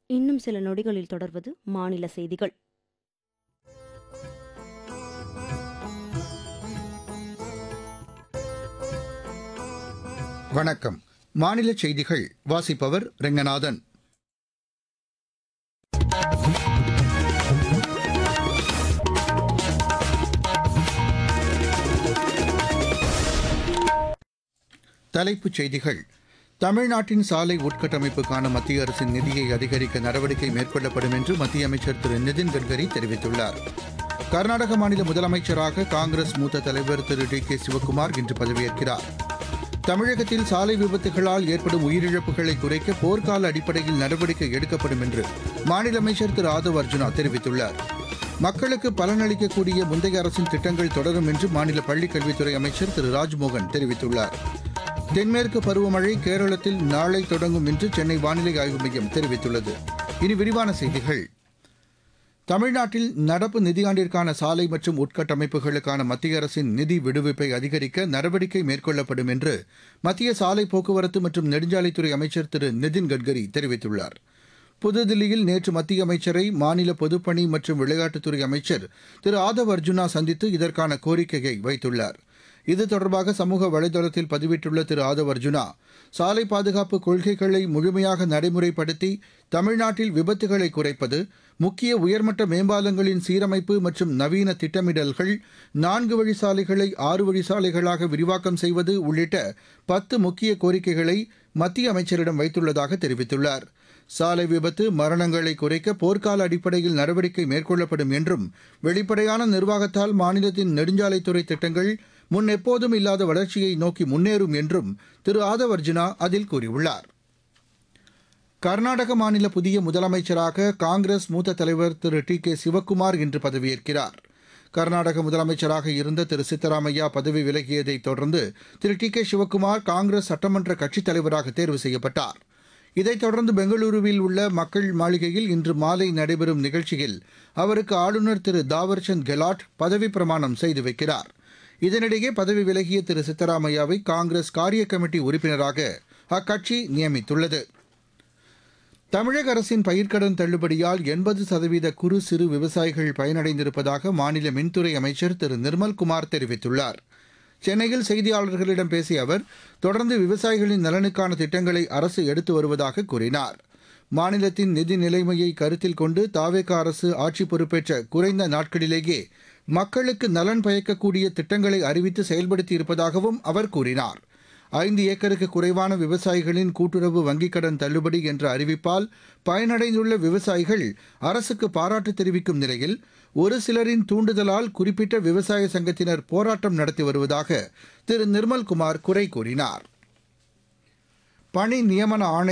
இன்னும் சில நொடிகளில் தொடர்வது மாநில செய்திகள் வணக்கம் மாநில செய்திகள் வாசிப்பவர் ரெங்கநாதன் தலைப்புச் செய்திகள் தமிழ்நாட்டின் சாலை உட்கட்டமைப்புக்கான மத்திய அரசின் நிதியை அதிகரிக்க நடவடிக்கை மேற்கொள்ளப்படும் என்று மத்திய அமைச்சர் திரு நிதின் கட்கரி தெரிவித்துள்ளார் கர்நாடக மாநில முதலமைச்சராக காங்கிரஸ் மூத்த தலைவர் திரு டி கே சிவக்குமார் இன்று பதவியேற்கிறார் தமிழகத்தில் சாலை விபத்துகளால் ஏற்படும் உயிரிழப்புகளை குறைக்க போர்க்கால அடிப்படையில் நடவடிக்கை எடுக்கப்படும் என்று மாநில அமைச்சர் திரு ஆதவ் அர்ஜுனா தெரிவித்துள்ளார் மக்களுக்கு பலனளிக்கக்கூடிய முந்தைய அரசின் திட்டங்கள் தொடரும் என்று மாநில பள்ளிக் கல்வித்துறை அமைச்சர் திரு ராஜ்மோகன் தெரிவித்துள்ளார் தென்மேற்கு பருவமழை கேரளத்தில் நாளை தொடங்கும் என்று சென்னை வானிலை ஆய்வு மையம் தெரிவித்துள்ளது இனி விரிவான செய்திகள் தமிழ்நாட்டில் நடப்பு நிதியாண்டிற்கான சாலை மற்றும் உட்கட்டமைப்புகளுக்கான மத்திய அரசின் நிதி விடுவிப்பை அதிகரிக்க நடவடிக்கை மேற்கொள்ளப்படும் என்று மத்திய சாலை போக்குவரத்து மற்றும் நெடுஞ்சாலைத்துறை அமைச்சர் திரு நிதின் கட்கரி தெரிவித்துள்ளார் புதுதில்லியில் நேற்று மத்திய அமைச்சரை மாநில பொதுப்பணி மற்றும் விளையாட்டுத்துறை அமைச்சர் திரு ஆதவ் அர்ஜுனா சந்தித்து இதற்கான கோரிக்கையை வைத்துள்ளார் இது தொடர்பாக சமூக வலைதளத்தில் பதிவிட்டுள்ள திரு ஆதவ் அர்ஜுனா சாலை பாதுகாப்பு கொள்கைகளை முழுமையாக நடைமுறைப்படுத்தி தமிழ்நாட்டில் விபத்துகளை குறைப்பது முக்கிய உயர்மட்ட மேம்பாலங்களின் சீரமைப்பு மற்றும் நவீன திட்டமிடல்கள் நான்கு வழி சாலைகளை ஆறு வழி சாலைகளாக விரிவாக்கம் செய்வது உள்ளிட்ட பத்து முக்கிய கோரிக்கைகளை மத்திய அமைச்சரிடம் வைத்துள்ளதாக தெரிவித்துள்ளார் சாலை விபத்து மரணங்களை குறைக்க போர்க்கால அடிப்படையில் நடவடிக்கை மேற்கொள்ளப்படும் என்றும் வெளிப்படையான நிர்வாகத்தால் மாநிலத்தின் நெடுஞ்சாலைத்துறை திட்டங்கள் முன் எப்போதும் இல்லாத வளர்ச்சியை நோக்கி முன்னேறும் என்றும் திரு ஆதவ் அர்ஜுனா அதில் கூறியுள்ளார் கர்நாடக மாநில புதிய முதலமைச்சராக காங்கிரஸ் மூத்த தலைவர் திரு டி கே சிவக்குமார் இன்று பதவியேற்கிறார் கர்நாடக முதலமைச்சராக இருந்த திரு சித்தராமையா பதவி விலகியதைத் தொடர்ந்து திரு டி கே சிவக்குமார் காங்கிரஸ் சட்டமன்ற கட்சித் தலைவராக தேர்வு செய்யப்பட்டார் இதைத் தொடர்ந்து பெங்களூருவில் உள்ள மக்கள் மாளிகையில் இன்று மாலை நடைபெறும் நிகழ்ச்சியில் அவருக்கு ஆளுநர் திரு தாவர்சந்த் கெலாட் பதவி பிரமாணம் செய்து வைக்கிறார் இதனிடையே பதவி விலகிய திரு சித்தராமையாவை காங்கிரஸ் காரிய கமிட்டி உறுப்பினராக அக்கட்சி நியமித்துள்ளது தமிழக அரசின் பயிர்க்கடன் தள்ளுபடியால் எண்பது சதவீத குறு சிறு விவசாயிகள் பயனடைந்திருப்பதாக மாநில மின்துறை அமைச்சர் திரு நிர்மல்குமார் தெரிவித்துள்ளார் சென்னையில் செய்தியாளர்களிடம் பேசிய அவர் தொடர்ந்து விவசாயிகளின் நலனுக்கான திட்டங்களை அரசு எடுத்து வருவதாக கூறினார் மாநிலத்தின் நிதி நிலைமையை கருத்தில் கொண்டு தாவேக அரசு ஆட்சி பொறுப்பேற்ற குறைந்த நாட்களிலேயே மக்களுக்கு நலன் பயக்கக்கூடிய திட்டங்களை அறிவித்து செயல்படுத்தி இருப்பதாகவும் அவர் கூறினார் ஐந்து ஏக்கருக்கு குறைவான விவசாயிகளின் கூட்டுறவு வங்கிக் கடன் தள்ளுபடி என்ற அறிவிப்பால் பயனடைந்துள்ள விவசாயிகள் அரசுக்கு பாராட்டு தெரிவிக்கும் நிலையில் ஒரு சிலரின் தூண்டுதலால் குறிப்பிட்ட விவசாய சங்கத்தினர் போராட்டம் நடத்தி வருவதாக திரு நிர்மல்குமார் குறை கூறினார் பணி நியமன ஆணை